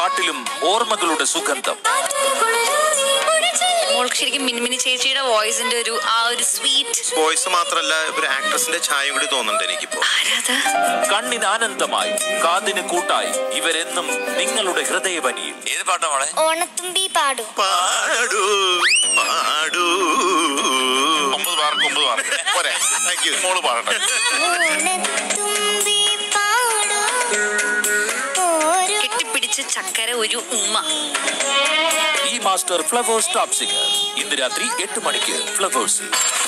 പാട്ടിലും ഓർമ്മകളുടെ സുഗന്ധം മോൾക്ക് ശരിക്കും മിൻമിനി ചേച്ചിയുടെ വോയിസിന്റെ ഒരു ആ ഒരു സ്വീറ്റ് വോയിസ് മാത്രല്ല ഒരു ആക്ട്രസിന്റെ ഛായ കൂടി തോന്നുന്നുണ്ട് എനിക്കിപ്പോ ആരാധ കണ്ണിന് ആനന്ദമായി കാതിന് കൂട്ടായി ഇവരെന്നും നിങ്ങളുടെ ഹൃദയവനിയിൽ ഏത് പാട്ടാ മോളെ ഓണത്തുമ്പി പാടൂ പാടൂ പാടൂ ഒമ്പത് മാർക്ക് ഒമ്പത് മാർക്ക് പോരെ താങ്ക് യു മോള് പാടട്ടെ ഓണത്തുമ്പി പാടൂ ഓരോ കെട്ടിപ്പിടിച്ച് ചക്കര ഒരു ഉമ്മ ഈ മാസ്റ്റർ ഫ്ലവേഴ്സ് ടോപ് സിംഗർ ഇന്ന് രാത്രി എട്ട് മണിക്ക് ഫ്ലവേഴ്സിൽ